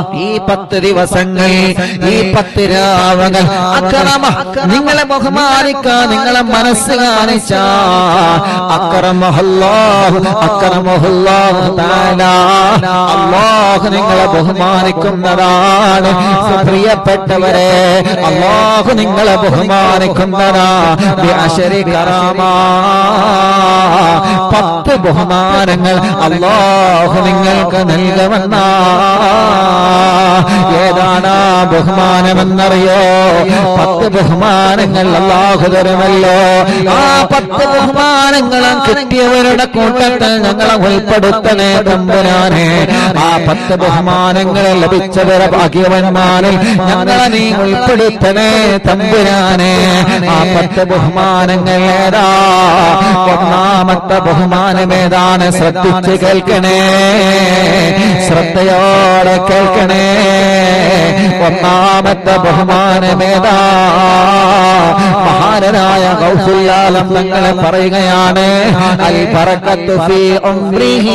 ഈ പത്ത് ദിവസങ്ങൾ ഈ പത്ത് രാവകൾ അക്രമ നിങ്ങളെ ബഹുമാനിക്കാൻ നിങ്ങളെ മനസ്സ് കാണിച്ച അക്രമഹല്ലാഹു അക്രമഹല്ലാഹു തആല അല്ലാഹു നിങ്ങളെ ബഹുമാനിക്കുന്നതാണ് പ്രിയപ്പെട്ടവരെ അല്ലാഹു നിങ്ങളെ ബഹുമാനിക്കുന്നതാ ബിഅശരി കറാമാ പത്ത് ബഹുമാനങ്ങൾ അല്ലാഹു നിങ്ങൾക്ക് നൽകുമെന്ന ഏതാണ് ആ ബഹുമാനമെന്നറിയോ പത്ത് ബഹുമാനങ്ങൾ അല്ലാഹു തരുമല്ലോ ആ പത്ത് ബഹുമാനങ്ങളും കിട്ടിയവരുടെ കൂട്ടത്തിൽ ഞങ്ങളെ ഉൾപ്പെടുത്തണേ തമ്പുരാനെ ആ പത്ത് ബഹുമാനങ്ങൾ ലഭിച്ചവരെ ഭാഗ്യവന്മാരിൽ ഞങ്ങളെ നീ ഉൾപ്പെടുത്തണേ തമ്പുരാനെ ആ പത്ത് ബഹുമാനങ്ങൾ ഏതാ ഒന്നാമത്തെ ബഹുമാനം ഏതാണ് ശ്രദ്ധിച്ച് കേൾക്കണേ ശ്രദ്ധയോടെ കേൾക്കണേ ഒന്നാമത്തെ ബഹുമാനമേതാ മഹാനരായ ഗൗസുല്ലാലം തങ്ങളെ പറയുകയാണ് അൽ ബറക്കത്തു ഫീ ഉംറിഹി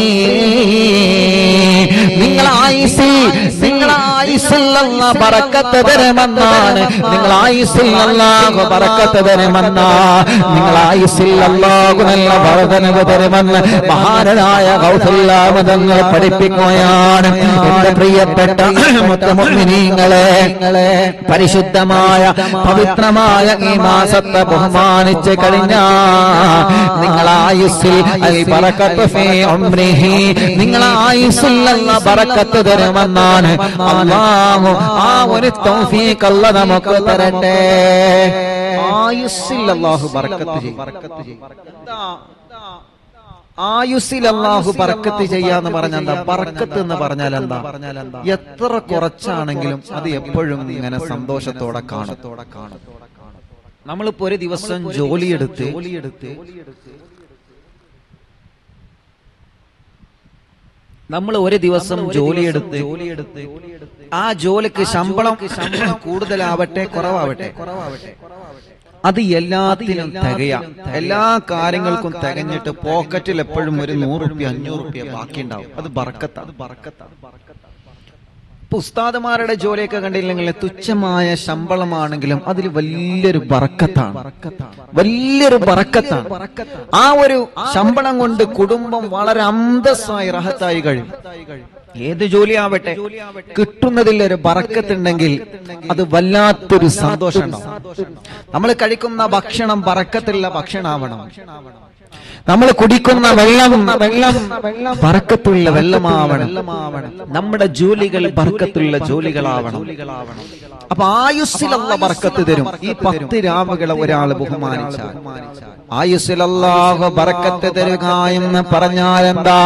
നിങ്ങൾ ആയുസിൽ നിങ്ങൾ ആയുസിലുള്ള ബറക്കത്ത് തരുമെന്നാണ് നിങ്ങൾ ആയുസിലുള്ള ബറക്കത്ത് തരുമെന്ന നിങ്ങൾ ആയുസിൽ അല്ലാഹു നല്ല വർധനവ് തരുമെന്ന് മഹാനരായ ഗൗസുല്ലാമതങ്ങൾ പഠിപ്പിക്കുകയാണ് എന്റെ പ്രിയപ്പെട്ട മുത്തമുനിങ്ങളെ പരിശുദ്ധമായ പവിത്രമായ ഈ മാസത്തെ ബഹുമാനിച്ച് കഴിഞ്ഞ നിങ്ങൾ ആയുസ്സിൽ അൽ ബറക്കത്ത് ഫീ ഉംരിഹി നിങ്ങൾ ആയുസ്സിൽ അല്ല ബറക്കത്ത് തരുമെന്നാണ് അല്ലാഹു ആ ഒരു തൗഫീഖ് അല്ല നമുക്ക് തരട്ടെ ആയുസ്സിൽ അല്ലാഹു ബറക്കത്ത് ചെയ്യും ആയുസ്സിൽ അള്ളാഹു ബർക്കത്ത് ചെയ്യാന്ന് പറഞ്ഞാൽ എന്താ ബർക്കത്ത് എന്ന് പറഞ്ഞാൽ എന്താ എത്ര കുറച്ചാണെങ്കിലും അത് എപ്പോഴും ഇങ്ങനെ സന്തോഷത്തോടെ കാണും നമ്മളിപ്പോ ഒരു ദിവസം ജോലിയെടുത്ത് നമ്മൾ ഒരു ദിവസം ജോലിയെടുത്ത് ആ ജോലിക്ക് ശമ്പളം കൂടുതലാവട്ടെ കുറവാവട്ടെ അത് എല്ലാത്തിനും തികയാ എല്ലാ കാര്യങ്ങൾക്കും തികഞ്ഞിട്ട് പോക്കറ്റിൽ എപ്പോഴും ഒരു നൂറ് റുപ്യ അഞ്ഞൂറ് റുപ്യ ബാക്കി ഉണ്ടാവും അത് ബറക്കത്ത അത് ബറക്കത്ത ഇപ്പൊ ഉസ്താദുമാരുടെ ജോലിയൊക്കെ കണ്ടില്ലെങ്കിൽ തുച്ഛമായ ശമ്പളമാണെങ്കിലും അതിൽ വലിയൊരു ബറക്കത്താണ് വലിയൊരു ബറക്കത്താണ് ആ ഒരു ശമ്പളം കൊണ്ട് കുടുംബം വളരെ അന്തസ്സായി റഹത്തായി കഴിയും ഏത് ജോലിയാവട്ടെ കിട്ടുന്നതിൽ ഒരു ബറക്കത്തുണ്ടെങ്കിൽ അത് വല്ലാത്തൊരു സന്തോഷം നമ്മൾ കഴിക്കുന്ന ഭക്ഷണം ബറക്കത്തുള്ള ഭക്ഷണമാവണം നമ്മൾ കുടിക്കുന്ന വെള്ളം വെള്ളം ബറക്കത്തുള്ള വെള്ളമാവണം നമ്മുടെ ജോലികൾ ബറക്കത്തുള്ള ജോലികളാവണം അപ്പൊ ആയുസ്സിലുള്ള ബറക്കത്ത് തരും ഈ പത്ത് രാവുകളെ ഒരാൾ ബഹുമാനിച്ചാൽ ആയുസ്സിലല്ലാഹു ബറക്കത്ത് തരുക എന്ന് പറഞ്ഞാൽ എന്താ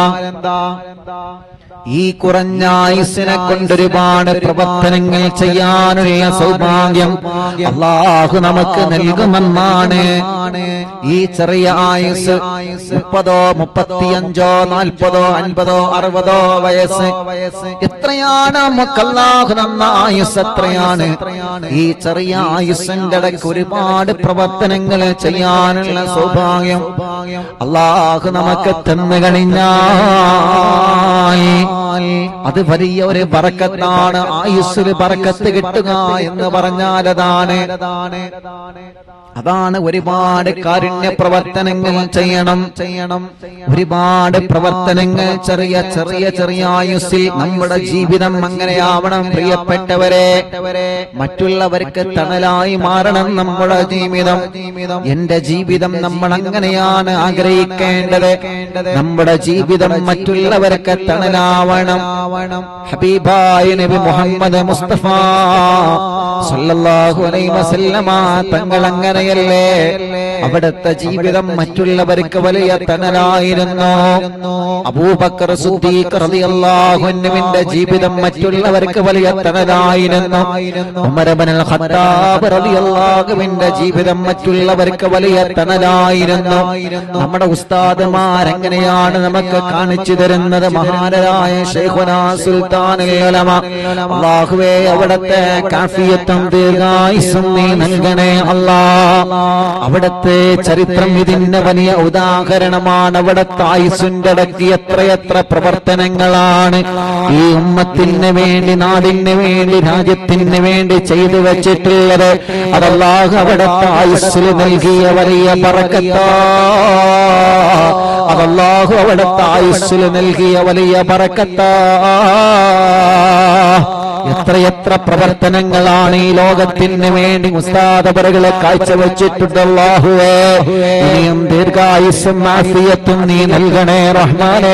ഈ കുറഞ്ഞ ആയുസ്സിനെ കൊണ്ടൊരുപാട് പ്രവർത്തനങ്ങൾ ചെയ്യാനുള്ള സൗഭാഗ്യം അള്ളാഹു നമുക്ക് നൽകുമെന്നാണ് ഈ ചെറിയ ആയുസ് മുപ്പതോ മുപ്പത്തിയഞ്ചോ നാൽപ്പതോ അൻപതോ അറുപതോ വയസ്സ് എത്രയാണ് നമുക്ക് അള്ളാഹു തന്ന ആയുസ് എത്രയാണ് ഈ ചെറിയ ആയുസ്സിന്റെ ഇടയ്ക്ക് ഒരുപാട് പ്രവർത്തനങ്ങൾ ചെയ്യാനുള്ള സൗഭാഗ്യം അള്ളാഹു നമുക്ക് തന്നു കഴിഞ്ഞാൽ അത് വലിയ ഒരു ബറക്കത്താണ് ആയുസ്സിൽ ബറക്കത്ത് കിട്ടുക എന്ന് പറഞ്ഞാൽ അതാണ് അതാണ് ഒരുപാട് കാരുണ്യ പ്രവർത്തനങ്ങൾ ചെയ്യണം ചെയ്യണം ഒരുപാട് പ്രവർത്തനങ്ങൾ ചെറിയ ചെറിയ ചെറിയ ആയുസ്സിൽ നമ്മുടെ ജീവിതം അങ്ങനെയാവണം പ്രിയപ്പെട്ടവരെ മറ്റുള്ളവർക്ക് തണലായി മാറണം നമ്മുടെ ജീവിതം എന്റെ ജീവിതം നമ്മൾ അങ്ങനെയാണ് ആഗ്രഹിക്കേണ്ടത് നമ്മുടെ ജീവിതം മറ്റുള്ളവർക്ക് തണലാവണം ഹബീബായ നബി മുഹമ്മദ് മുസ്തഫ സല്ലല്ലാഹു അലൈഹി വസല്ലമ തങ്ങൾ അങ്ങനെയല്ലേ അവിടുത്തെ ജീവിതം മറ്റുള്ളവർക്ക് വലിയ തണലായിരുന്നു അബൂബക്കർ സിദ്ദീഖ് റളിയല്ലാഹു അൻഹുവിന്റെ ജീവിതം മറ്റുള്ളവർക്ക് വലിയ തണലായിരുന്നു ഉമർ ഇബ്നുൽ ഖത്താബ് റളിയല്ലാഹുവിന്റെ ജീവിതം മറ്റുള്ളവർക്ക് വലിയ തണലായിരുന്നു നമ്മുടെ ഉസ്താദുമാർ എങ്ങനെയാണ് നമുക്ക് കാണിച്ചു തരുന്നത് മഹാനരായ ഷെയ്ഖുനാ സുൽത്താനുൽ ഉലമ അല്ലാഹുവേ അവിടത്തെ കാഫിയത്തും ദീർഘായുസ്സും നീ നൽകണേ അല്ലാ അവിടത്തെ ചരിത്രം ഇതിന്റെ വലിയ ഉദാഹരണമാണ് അവിടത്തെ ആയുസിന്റെ ഇടയ്ക്ക് എത്രയെത്ര പ്രവർത്തനങ്ങളാണ് ഈ ഉമ്മത്തിന് വേണ്ടി നാടിന് വേണ്ടി രാജ്യത്തിന് വേണ്ടി ചെയ്തു വെച്ചിട്ടുള്ളത് അതല്ലാഹു അവിടത്തെ ആയുസ്സിൽ നൽകിയ വലിയ പറക്കത്താ അതല്ലാഹു അവിടത്തെ ആയുസ്സിൽ നൽകിയ വലിയ പറക്കത്താ എത്രയെത്ര പ്രവർത്തനങ്ങളാണ് ഈ ലോകത്തിന് വേണ്ടി മുസ്താദപറുകളെ കാഴ്ചവെച്ചിട്ടുണ്ട് അല്ലാഹുവേ ഇനിയും ദീർഘായുസ്സും ആഫിയത്തും നീ നൽകണേ റഹ്മാനേ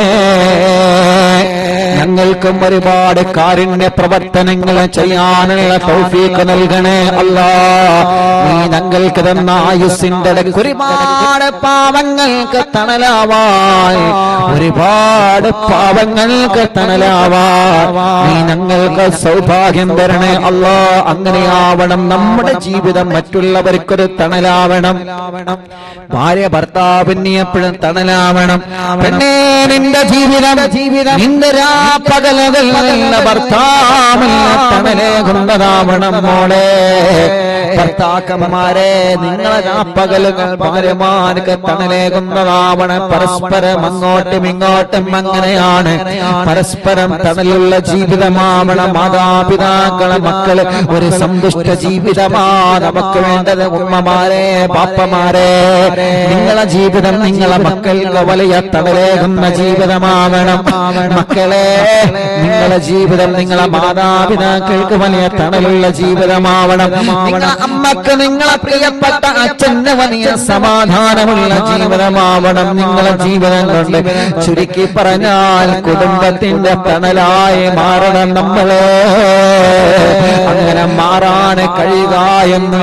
ഞങ്ങൾക്കും ഒരുപാട് കാരുണ്യ പ്രവർത്തനങ്ങൾ ചെയ്യാനുള്ള തൗഫീഖ് നൽകണേ അല്ലാ നീ ഞങ്ങൾക്ക് തന്ന ആയുസിന്റെ ഇടയ്ക്ക് ഒരുപാട് പാവങ്ങൾക്ക് തണലാവാൻ ഒരുപാട് പാവങ്ങൾക്ക് തണലാവാൻ നീ ഞങ്ങൾക്ക് സൗഭാഗ്യം തരണേ അല്ലാ അങ്ങനെയാവണം നമ്മുടെ ജീവിതം മറ്റുള്ളവർക്കൊരു തണലാവണം ഭാര്യ ഭർത്താവിന് എപ്പോഴും തണലാവണം പെണ്ണേ നിന്റെ ജീവിതം ജീവിതം നിന്റെ രാപ്പകലകൾ നിന്റെ ഭർത്താവിന് തണലേകുന്നതാവണം മോളെ ഭർത്താക്കന്മാരെ നിങ്ങളെ രാപ്പകലുകൾ ഭാര്യമാർക്ക് തണലേകുന്നതാവണം പരസ്പരം അങ്ങോട്ടും ഇങ്ങോട്ടും അങ്ങനെയാണ് പരസ്പരം തണലുള്ള ജീവിതമാവണം മാതാപിതാക്കളെ മക്കള് ഒരു സന്തുഷ്ട ജീവിതമാ നമുക്ക് വേണ്ടത് ഉമ്മമാരെ പാപ്പമാരെ നിങ്ങളെ ജീവിതം നിങ്ങളെ മക്കൾക്ക് വലിയ തണലേകുന്ന ജീവിതമാവണം മക്കളെ നിങ്ങളെ ജീവിതം നിങ്ങളെ മാതാപിതാക്കൾക്ക് വലിയ തണലുള്ള ജീവിതമാവണം നിങ്ങളെ അമ്മക്ക് നിങ്ങളെ പ്രിയപ്പെട്ട അച്ഛന് വലിയ സമാധാനമുള്ള ജീവിതമാവണം നിങ്ങളെ ജീവിതം കൊണ്ട് ചുരുക്കി പറഞ്ഞാൽ കുടുംബത്തിന്റെ തണലായി മാറണം നമ്മളെ അങ്ങനെ മാറാൻ കഴിയുക എന്ന്